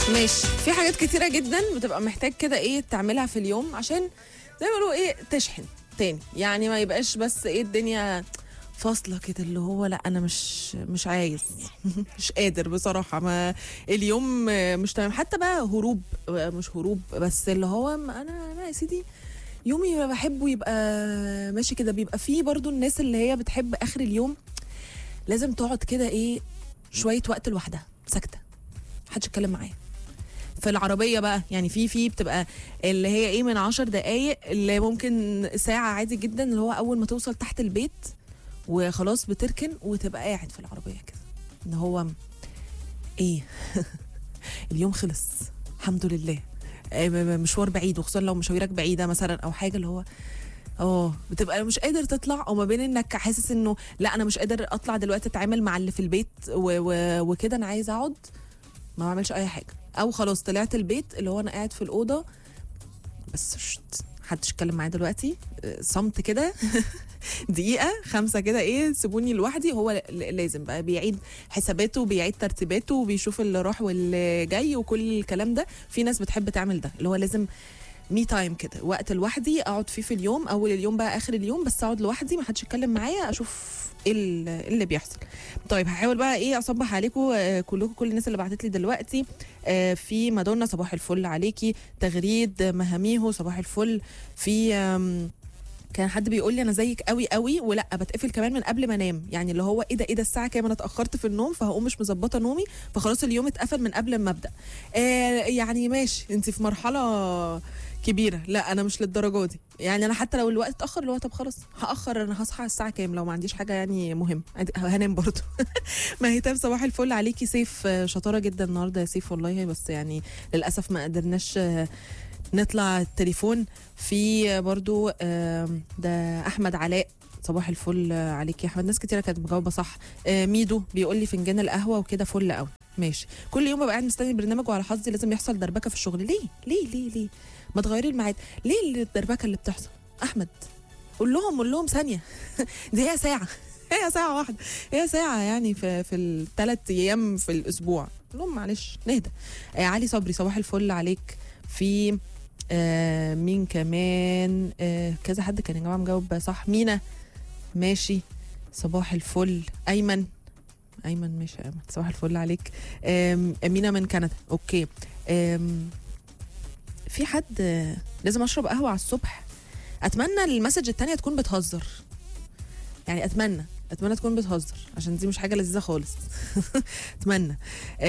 ماشي في حاجات كتيرة جدا بتبقى محتاج كده ايه تعملها في اليوم عشان زي ما بيقولوا ايه تشحن تاني يعني ما يبقاش بس ايه الدنيا فاصلة كده اللي هو لا انا مش مش عايز مش قادر بصراحة ما اليوم مش تمام حتى بقى هروب مش هروب بس اللي هو ما انا انا يا سيدي يومي ما بحبه يبقى ماشي كده بيبقى فيه برضو الناس اللي هي بتحب اخر اليوم لازم تقعد كده ايه شوية وقت لوحدها ساكتة محدش يتكلم معايا في العربية بقى يعني في في بتبقى اللي هي ايه من عشر دقايق اللي ممكن ساعة عادي جدا اللي هو أول ما توصل تحت البيت وخلاص بتركن وتبقى قاعد في العربية كده ان هو ايه اليوم خلص الحمد لله آه، م- م- مشوار بعيد وخصوصا لو مشاويرك بعيدة مثلا أو حاجة اللي هو اه بتبقى مش قادر تطلع او ما بين انك حاسس انه لا انا مش قادر اطلع دلوقتي اتعامل مع اللي في البيت و- و- وكده انا عايز اقعد ما بعملش اي حاجه او خلاص طلعت البيت اللي هو انا قاعد في الاوضه بس شت محدش يتكلم معايا دلوقتي آه، صمت كده دقيقه خمسه كده ايه سيبوني لوحدي هو ل- لازم بقى بيعيد حساباته وبيعيد ترتيباته وبيشوف اللي راح واللي جاي وكل الكلام ده في ناس بتحب تعمل ده اللي هو لازم مي تايم كده وقت لوحدي اقعد فيه في اليوم اول اليوم بقى اخر اليوم بس اقعد لوحدي ما حدش يتكلم معايا اشوف ايه ال- إيه اللي بيحصل طيب هحاول بقى ايه اصبح عليكم آه، كلكم كل الناس اللي بعتت لي دلوقتي آه، في مادونا صباح الفل عليكي تغريد مهاميهو صباح الفل في آم، كان حد بيقول لي انا زيك قوي قوي ولا بتقفل كمان من قبل ما انام يعني اللي هو ايه ده ايه ده الساعه كام انا اتاخرت في النوم فهقوم مش مظبطه نومي فخلاص اليوم اتقفل من قبل ما ابدا آه يعني ماشي انت في مرحله كبيره لا انا مش للدرجه دي يعني انا حتى لو الوقت اتاخر اللي هو طب خلاص هاخر انا هصحى الساعه كام لو ما عنديش حاجه يعني مهم عادي، هنام برضه ما هي صباح الفل عليكي سيف آه، شطاره جدا النهارده يا سيف والله بس يعني للاسف ما قدرناش آه، نطلع التليفون في آه، برضو آم، ده احمد علاء صباح الفل آه، عليك يا احمد ناس كتيره كانت مجاوبه صح آه، ميدو بيقول لي فنجان القهوه وكده فل قوي ماشي كل يوم ببقى قاعد مستني البرنامج وعلى حظي لازم يحصل دربكه في الشغل ليه ليه ليه ليه ما تغيري الميعاد ليه الدربكه اللي بتحصل احمد قول لهم قول لهم ثانيه دي هي ساعه هي ساعة واحدة هي ساعة يعني في في الثلاث أيام في الأسبوع قول لهم معلش نهدى آه علي صبري صباح الفل عليك في آه مين كمان آه كذا حد كان يا جماعة مجاوب صح مينا ماشي صباح الفل أيمن أيمن ماشي أيمن صباح الفل عليك آم، مينا من كندا أوكي آم، في حد آه، لازم أشرب قهوة على الصبح أتمنى المسج التانية تكون بتهزر يعني أتمنى اتمنى تكون بتهزر عشان دي مش حاجه لذيذه خالص اتمنى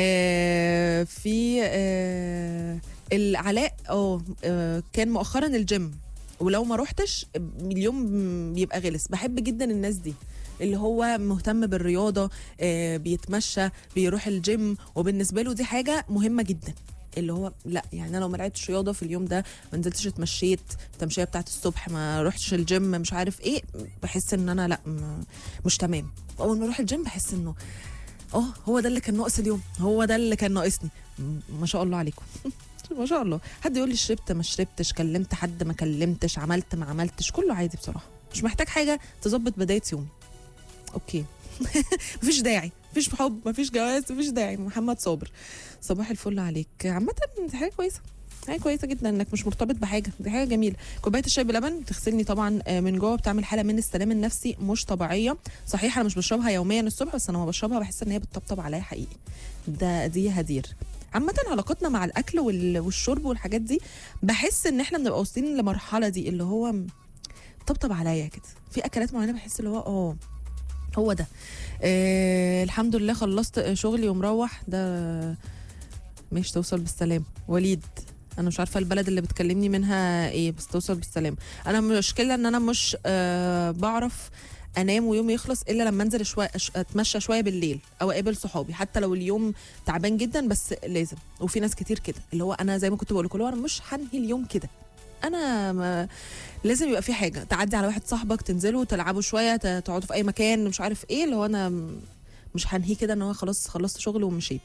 آه في آه العلاء اه آه، كان مؤخرا الجيم ولو ما روحتش اليوم بيبقى غلس بحب جدا الناس دي اللي هو مهتم بالرياضه آه بيتمشى بيروح الجيم وبالنسبه له دي حاجه مهمه جدا اللي هو لا يعني انا لو ما لعبتش رياضه في اليوم ده ما نزلتش اتمشيت التمشيه بتاعت الصبح ما رحتش الجيم مش عارف ايه بحس ان انا لا م- مش تمام اول ما اروح الجيم بحس انه اه هو ده اللي كان ناقص اليوم هو ده اللي كان ناقصني م- ما شاء الله عليكم ما شاء الله حد يقول لي شربت ما شربتش كلمت حد ما كلمتش عملت ما عملتش كله عادي بصراحه مش محتاج حاجه تظبط بدايه يومي اوكي مفيش داعي مفيش حب مفيش جواز مفيش داعي محمد صابر صباح الفل عليك عامه دي حاجه كويسه حاجه كويسه جدا انك مش مرتبط بحاجه دي حاجه جميله كوبايه الشاي بلبن بتغسلني طبعا آه، من جوه بتعمل حاله من السلام النفسي مش طبيعيه صحيح انا مش بشربها يوميا الصبح بس انا لما بشربها بحس ان هي بتطبطب عليا حقيقي ده دي هدير عامة علاقتنا مع الأكل وال- والشرب والحاجات دي بحس إن إحنا بنبقى واصلين لمرحلة دي اللي هو م- طبطب عليا كده في أكلات معينة بحس اللي هو آه هو ده آه الحمد لله خلصت شغلي ومروح ده مش توصل بالسلام وليد انا مش عارفه البلد اللي بتكلمني منها ايه بس توصل بالسلام انا مشكله ان انا مش آه بعرف انام ويومي يخلص الا لما انزل شويه أش- اتمشى شويه بالليل او اقابل صحابي حتى لو اليوم تعبان جدا بس لازم وفي ناس كتير كده اللي هو انا زي ما كنت بقول لكم انا مش هنهي اليوم كده انا ما لازم يبقى في حاجه تعدي على واحد صاحبك تنزلوا تلعبوا شويه ت- تقعدوا في اي مكان مش عارف ايه اللي هو انا م- مش هنهيه كده ان هو خلاص خلصت شغل ومشيت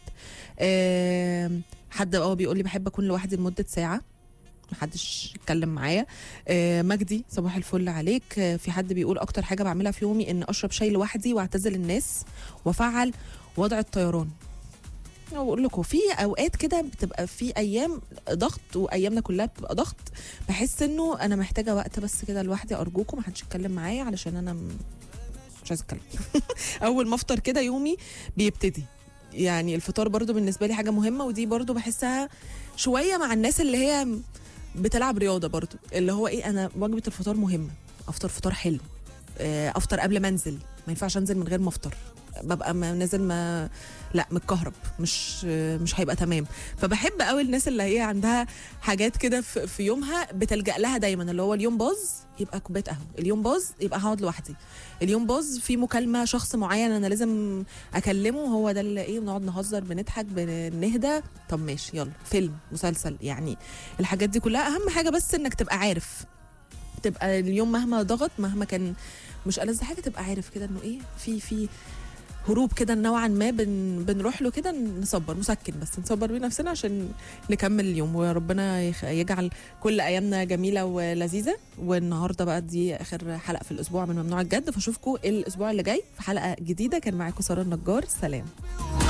آم، حد اه بيقول لي بحب اكون لوحدي لمده ساعه محدش يتكلم معايا آه مجدي صباح الفل عليك آه في حد بيقول اكتر حاجه بعملها في يومي ان اشرب شاي لوحدي واعتزل الناس وافعل وضع الطيران بقول لكم في اوقات كده بتبقى في ايام ضغط وايامنا كلها بتبقى ضغط بحس انه انا محتاجه وقت بس كده لوحدي ارجوكم محدش يتكلم معايا علشان انا م- مش عايزه اتكلم اول ما افطر كده يومي بيبتدي يعني الفطار برضو بالنسبه لي حاجه مهمه ودي برضو بحسها شويه مع الناس اللي هي بتلعب رياضه برضو اللي هو ايه انا وجبه الفطار مهمه افطر فطار حلو آه، افطر قبل ما انزل ما ينفعش انزل من غير ما افطر ببقى ما نازل ما لا متكهرب مش مش هيبقى تمام فبحب قوي الناس اللي هي عندها حاجات كده في في يومها بتلجأ لها دايما اللي هو اليوم باظ يبقى كوبايه قهوه اليوم باظ يبقى هقعد لوحدي اليوم باظ في مكالمه شخص معين انا لازم اكلمه هو ده اللي ايه بنقعد نهزر بنضحك بنهدى طب ماشي يلا فيلم مسلسل يعني الحاجات دي كلها اهم حاجه بس انك تبقى عارف تبقى اليوم مهما ضغط مهما كان مش ألذ حاجه تبقى عارف كده انه ايه في في هروب كده نوعا ما بن بنروح له كده نصبر مسكن بس نصبر بيه نفسنا عشان نكمل اليوم وربنا يخ- يجعل كل ايامنا جميله ولذيذه والنهارده بقى دي اخر حلقه في الاسبوع من ممنوع الجد فاشوفكم الاسبوع اللي جاي في حلقه جديده كان معاكم ساره النجار سلام